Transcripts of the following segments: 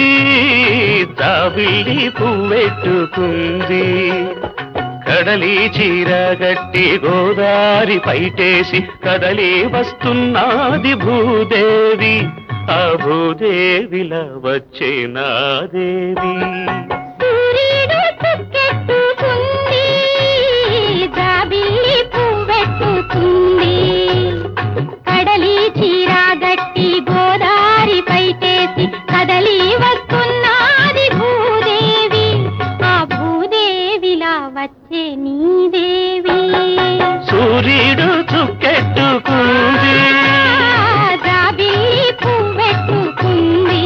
జాబిల్లి పువ్వెట్టుకుంది కడలి చీర గట్టి గోదారి పైటేసి కదలి వస్తున్నాది భూదేవి ఆ భూదేవిలా వచ్చే నా దేవి సూర్యుడు చుక్కెట్టుకుంది జాబిల్లి పువ్వెట్టుకుంది కడలి చీర గట్టి గోదారి పైటేసి కదలి వస్తున్నాది భూదేవి ఆ భూదేవిలా వచ్చే నీ దేవి సూర్యుడు చుక్కెట్టుకుంది జాబిల్లి పువ్వెట్టుకుంది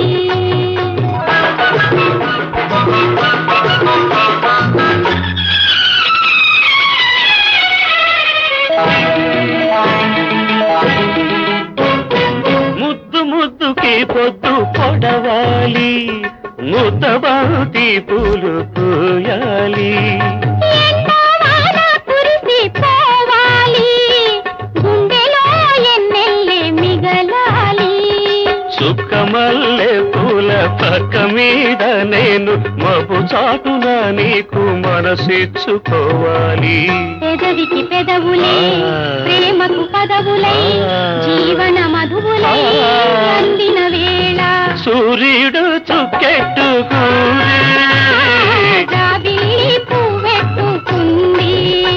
ముద్దు ముద్దుకి పొద్దు పొడవాలి ముద్దబాటి పూలు పూయాలి ఎండవాన కురిసిపోవాలి, గుండెలో ఎన్నెల్లే మిగలాలి చుక్కమల్లె పూల పక్క మీద నేను మబ్బు చాటున నీకు మనసిచ్చుకోవాలి పెదవికి పెదవులై ఆ. ప్రేమకు పదవులై ఆ. జీవన మధువులై ఆ. అందిన వేళ సూర్యుడు చుక్కెట్టుకుంది జాబిల్లి పువ్వెట్టుకుంది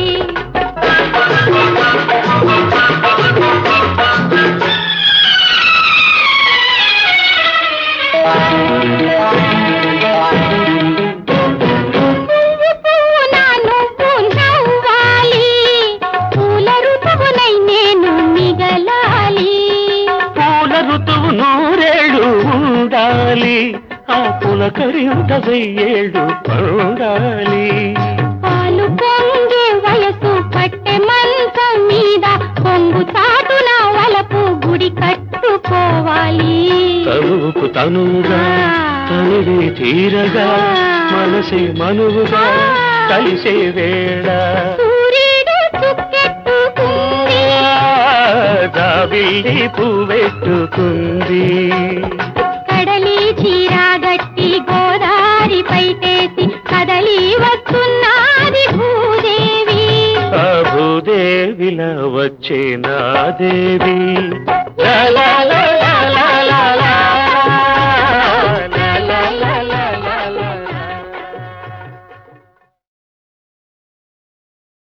పువ్వు పువ్వున నువ్వు నవ్వాలి పూల ఋతువునై నేను మిగలాలి పూల ఋతువు నూరేళ్ళు ఉండాలి ఆ పులకరింత వెయ్యేళ్ళు పండాలి పాలు పొంగే వయసు పట్టె మంచం మీద పొంగు చాటున వలపు గుడి కట్టుకోవాలి తనువుకు తనువుగా తనివి తీరగా మనసే మనువుగా కలిసే వేళ సూర్యుడు చుక్కెట్టుకుంది జాబిల్లి పువ్వెట్టుకుంది కడలి చీర గట్టి గోదారి పైటేసి కదలి వస్తున్నాది భూదేవి ఆ భూదేవిలా వచ్చే నా దేవి లా లా